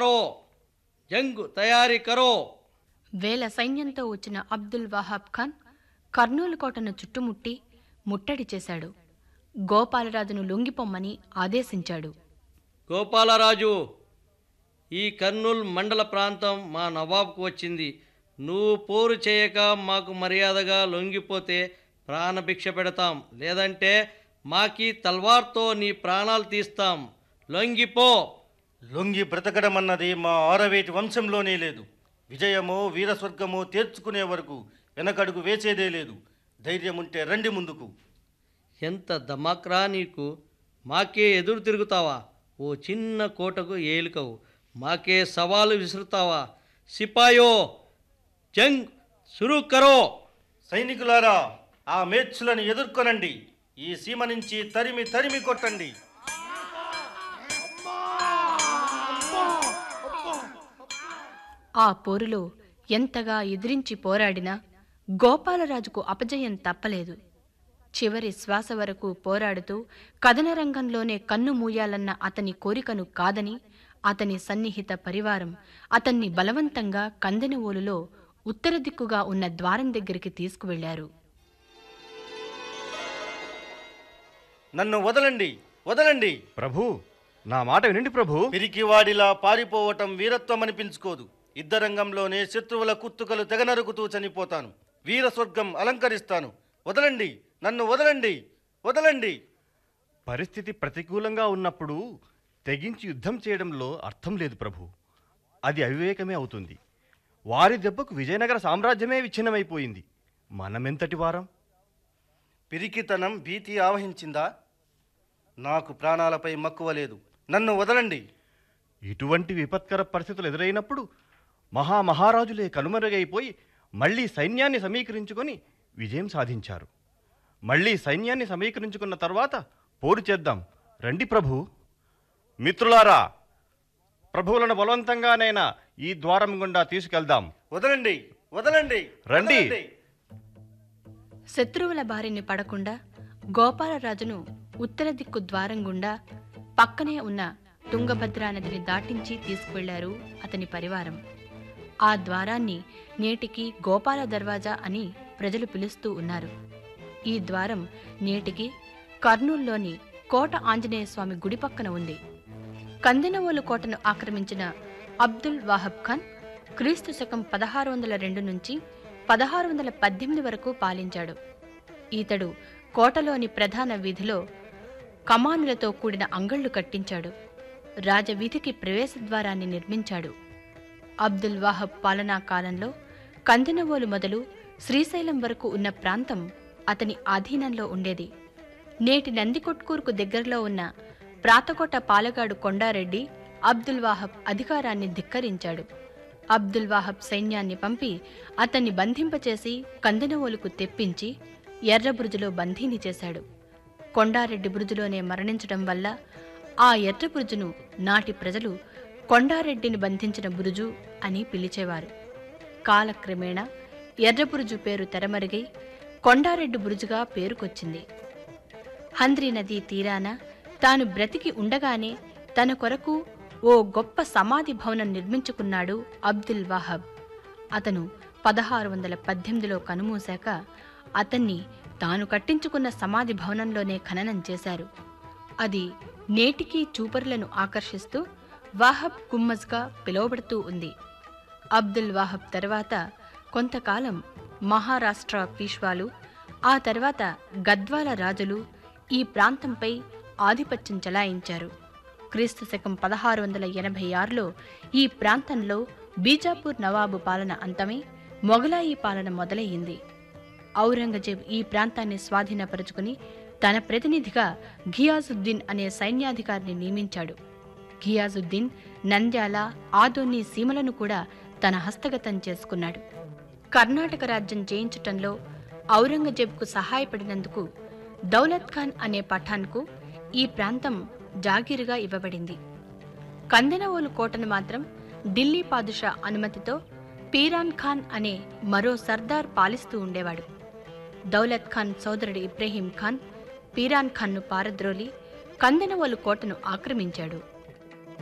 కరో జంగ్ తయారీ కరో వేల సైన్యంతో వచ్చిన అబ్దుల్ వహాబ్ ఖాన్ కర్నూలు కోటను చుట్టుముట్టి ముట్టడి చేశాడు గోపాలరాజును లొంగిపొమ్మని ఆదేశించాడు గోపాలరాజు ఈ కర్నూల్ మండల ప్రాంతం మా నవాబ్కు వచ్చింది నువ్వు పోరు చేయక మాకు మర్యాదగా లొంగిపోతే ప్రాణభిక్ష పెడతాం లేదంటే మాకి తల్వార్తో నీ ప్రాణాలు తీస్తాం లొంగిపో లొంగి బ్రతకడం అన్నది మా ఆరవేటి వంశంలోనే లేదు విజయమో వీరస్వర్గమో తీర్చుకునే వరకు వెనకడుగు వేసేదే లేదు ధైర్యం ఉంటే రండి ముందుకు ఎంత దమాక్రా నీకు మాకే ఎదురు తిరుగుతావా ఓ చిన్న కోటకు ఏలుకవు మాకే సవాలు విసురుతావా సిపాయో జంగ్ సురు కరో సైనికులారా ఆ మేచ్చులను ఎదుర్కొనండి ఈ సీమ నుంచి తరిమి తరిమి కొట్టండి ఆ పోరులో ఎంతగా ఎదిరించి పోరాడినా గోపాలరాజుకు అపజయం తప్పలేదు చివరి శ్వాస వరకు పోరాడుతూ కథనరంగంలోనే కన్ను మూయాలన్న అతని కోరికను కాదని అతని సన్నిహిత పరివారం అతన్ని బలవంతంగా కందెనవోలులో ఉత్తర దిక్కుగా ఉన్న ద్వారం దగ్గరికి తీసుకువెళ్లారు నన్ను వదలండి వదలండి ప్రభు నా మాట వినండి ప్రభు పిరికివాడిలా పారిపోవటం వీరత్వం అనిపించుకోదు యుద్ధరంగంలోనే శత్రువుల కుత్తుకలు తెగనరుకుతూ చనిపోతాను వీరస్వర్గం అలంకరిస్తాను వదలండి నన్ను వదలండి వదలండి పరిస్థితి ప్రతికూలంగా ఉన్నప్పుడు తెగించి యుద్ధం చేయడంలో అర్థం లేదు ప్రభు అది అవివేకమే అవుతుంది వారి దెబ్బకు విజయనగర సామ్రాజ్యమే విచ్ఛిన్నమైపోయింది మనమెంతటి వారం పిరికితనం భీతి ఆవహించిందా నాకు ప్రాణాలపై మక్కువ లేదు నన్ను వదలండి ఇటువంటి విపత్కర పరిస్థితులు ఎదురైనప్పుడు మహామహారాజులే కనుమరుగైపోయి మళ్ళీ సైన్యాన్ని సమీకరించుకొని విజయం సాధించారు మళ్ళీ సైన్యాన్ని సమీకరించుకున్న తర్వాత పోరు చేద్దాం రండి ప్రభు మిత్రులారా ప్రభువులను బలవంతంగానైనా ఈ ద్వారం గుండా తీసుకెళ్దాం వదలండి వదలండి రండి. వదలండి. శత్రువుల బారిని పడకుండా గోపాలరాజును ఉత్తర దిక్కు ద్వారం గుండా పక్కనే ఉన్న తుంగభద్రా నదిని దాటించి తీసుకువెళ్లారు అతని పరివారం ఆ ద్వారాన్ని నేటికి గోపాల దర్వాజా అని ప్రజలు పిలుస్తూ ఉన్నారు ఈ ద్వారం నేటికి కర్నూల్లోని కోట ఆంజనేయ స్వామి గుడి పక్కన ఉంది కందినవోలు కోటను ఆక్రమించిన అబ్దుల్ వాహబ్ ఖాన్ క్రీస్తు శకం పదహారు వందల రెండు నుంచి పదహారు వందల పద్దెనిమిది వరకు పాలించాడు ఈతడు కోటలోని ప్రధాన వీధిలో కమానులతో కూడిన అంగళ్ళు కట్టించాడు రాజవీధికి ప్రవేశద్వారాన్ని నిర్మించాడు అబ్దుల్ వాహబ్ పాలనా కాలంలో కందినవోలు మొదలు శ్రీశైలం వరకు ఉన్న ప్రాంతం అతని ఆధీనంలో ఉండేది నేటి నందికొట్కూరుకు దగ్గరలో ఉన్న ప్రాతకోట పాలగాడు కొండారెడ్డి అబ్దుల్ వాహబ్ అధికారాన్ని ధిక్కరించాడు అబ్దుల్ వాహబ్ సైన్యాన్ని పంపి అతన్ని బంధింపచేసి కందనవోలుకు తెప్పించి ఎర్రబురుజులో బందీని చేశాడు కొండారెడ్డి బురుజులోనే మరణించడం వల్ల ఆ ఎర్రబురుజును నాటి ప్రజలు కొండారెడ్డిని బంధించిన బురుజు అని పిలిచేవారు కాలక్రమేణా ఎర్రబురుజు పేరు తెరమరుగై కొండారెడ్డి బురుజుగా పేరుకొచ్చింది హంద్రి నదీ తీరాన తాను బ్రతికి ఉండగానే తన కొరకు ఓ గొప్ప సమాధి భవనం నిర్మించుకున్నాడు అబ్దుల్ వాహబ్ అతను పదహారు వందల పద్దెనిమిదిలో కనుమూశాక అతన్ని తాను కట్టించుకున్న సమాధి భవనంలోనే ఖననం చేశారు అది నేటికీ చూపరులను ఆకర్షిస్తూ వాహబ్ గుమ్మజ్గా పిలువబడుతూ ఉంది అబ్దుల్ వాహబ్ తర్వాత కొంతకాలం మహారాష్ట్ర పీష్వాలు ఆ తర్వాత గద్వాల రాజులు ఈ ప్రాంతంపై ఆధిపత్యం చెలాయించారు క్రీస్తు శకం పదహారు వందల ఎనభై ఆరులో ఈ ప్రాంతంలో బీజాపూర్ నవాబు పాలన అంతమై మొఘలాయి పాలన మొదలయ్యింది ఔరంగజేబ్ ఈ ప్రాంతాన్ని స్వాధీనపరుచుకుని తన ప్రతినిధిగా ఘియాజుద్దీన్ అనే సైన్యాధికారిని నియమించాడు ఘియాజుద్దీన్ నంద్యాల ఆదోని సీమలను కూడా తన హస్తగతం చేసుకున్నాడు కర్ణాటక రాజ్యం జయించటంలో ఔరంగజేబ్కు సహాయపడినందుకు దౌలత్ ఖాన్ అనే పఠాన్కు ఈ ప్రాంతం జాగీరుగా ఇవ్వబడింది కందెనవోలు కోటను మాత్రం ఢిల్లీ పాదుషా అనుమతితో పీరాన్ ఖాన్ అనే మరో సర్దార్ పాలిస్తూ ఉండేవాడు దౌలత్ ఖాన్ సోదరుడు ఇబ్రహీం ఖాన్ పీరాన్ ఖాన్ను పారద్రోలి కందెనవోలు కోటను ఆక్రమించాడు